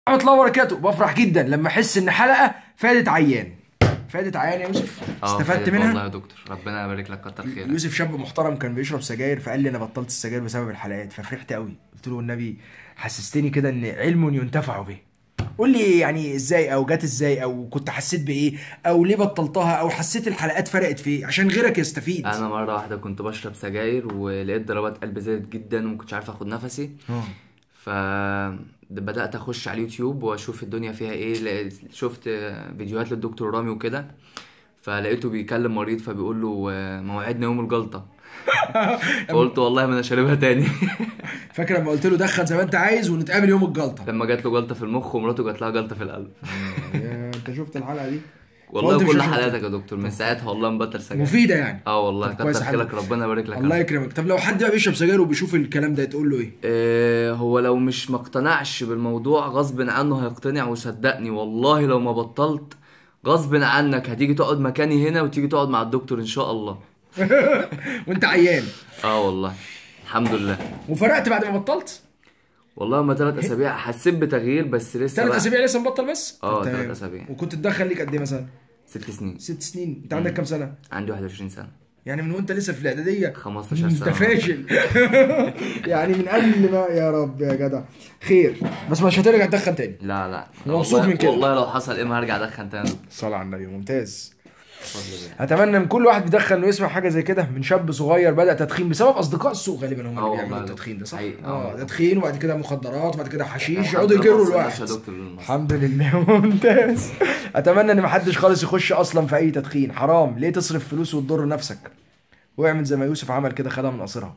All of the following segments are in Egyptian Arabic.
ورحمة الله وبركاته بفرح جدا لما احس ان حلقة فادت عيان فادت عيان يا يوسف اه استفدت خير والله منها يا دكتور ربنا يبارك لك كتر خيرك يوسف شاب محترم كان بيشرب سجاير فقال لي انا بطلت السجاير بسبب الحلقات ففرحت قوي قلت له النبي حسستني كده ان علم ينتفع به قول لي يعني ازاي او جت ازاي او كنت حسيت بايه او ليه بطلتها او حسيت الحلقات فرقت في ايه عشان غيرك يستفيد انا مره واحده كنت بشرب سجاير ولقيت ضربات قلبي زادت جدا وما كنتش عارف اخد نفسي اه ف بدات اخش على اليوتيوب واشوف الدنيا فيها ايه لقيت- شفت فيديوهات للدكتور رامي وكده فلقيته بيكلم مريض فبيقول له آه، موعدنا يوم الجلطه فقلت والله ما انا شاربها تاني فاكر لما قلت له دخن زي ما انت عايز ونتقابل يوم الجلطه لما جات له جلطه في المخ ومراته جات لها جلطه في القلب يا انت شفت الحلقه دي والله فقلت مش كل هشوف حالاتك يا دكتور من ساعتها والله مبطل سجاير مفيده يعني اه والله طب كويس كتر يا حبيبي. خيرك ربنا يبارك لك الله يكرمك طب لو حد بقى بيشرب سجاير وبيشوف الكلام ده تقول له ايه آه، هو لو مش مقتنعش بالموضوع غصب عنه هيقتنع وصدقني والله لو ما بطلت غصب عنك هتيجي تقعد مكاني هنا وتيجي تقعد مع الدكتور ان شاء الله وانت عيان اه والله الحمد لله وفرقت بعد ما بطلت والله هما ثلاث اسابيع حسيت بتغيير بس لسه ثلاث بقى اسابيع لسه مبطل بس اه، طب تلات تمام. أسابيع. وكنت تدخل ليك قد ايه مثلا ست سنين ست سنين انت عندك كام سنه عندي 21 سنه يعني من وانت لسه في الاعداديه 15 انت سنه فاشل يعني من قبل ما يا رب يا جدع خير بس مش هترجع تدخن تاني لا لا مبسوط والله- من كده. والله لو حصل ايه ما هرجع ادخن تاني صلى على النبي ممتاز بفضل الله. اتمنى من كل واحد بيدخن انه يسمع حاجه زي كده من شاب صغير بدا تدخين بسبب اصدقاء السوق غالبا هم اه اللي والله بيعملوا يا التدخين ده صح؟ حقيقي. اه اه. تدخين وبعد كده مخدرات وبعد كده حشيش الحمد يقعدوا لله يجروا ما الواحد وصلناش يا دكتور للمصر. الحمد لله ممتاز اتمنى ان محدش خالص يخش اصلا في اي تدخين حرام ليه تصرف فلوس وتضر نفسك واعمل زي ما يوسف عمل كده خدها من قصرها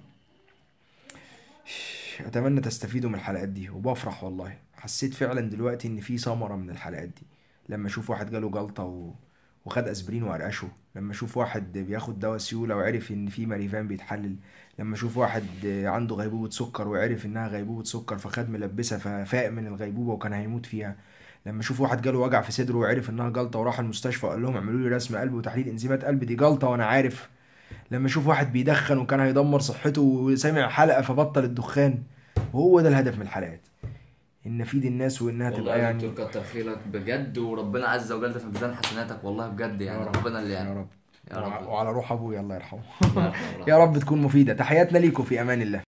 اتمنى تستفيدوا من الحلقات دي وبفرح والله حسيت فعلا دلوقتي ان في ثمره من الحلقات دي لما اشوف واحد جاله جلطه و... وخد اسبرين وقرقشه لما اشوف واحد بياخد دواء سيوله وعرف ان في ماريفان بيتحلل لما اشوف واحد عنده غيبوبه سكر وعرف انها غيبوبه سكر فخد ملبسه ففاق من الغيبوبه وكان هيموت فيها لما اشوف واحد جاله وجع في صدره وعرف انها جلطه وراح المستشفى وقال لهم اعملوا لي رسم قلب وتحليل انزيمات قلب دي جلطه وانا عارف لما اشوف واحد بيدخن وكان هيدمر صحته وسمع حلقه فبطل الدخان وهو ده الهدف من الحلقات ان نفيد الناس وانها والله تبقى يا يعني دكتور كتر خيرك بجد وربنا عز وجل في ميزان حسناتك والله بجد يعني يا رب. ربنا اللي يا يعني رب يا رب وعلى روح ابويا الله يرحمه الله يرحمه. يا رب تكون مفيده تحياتنا ليكم في امان الله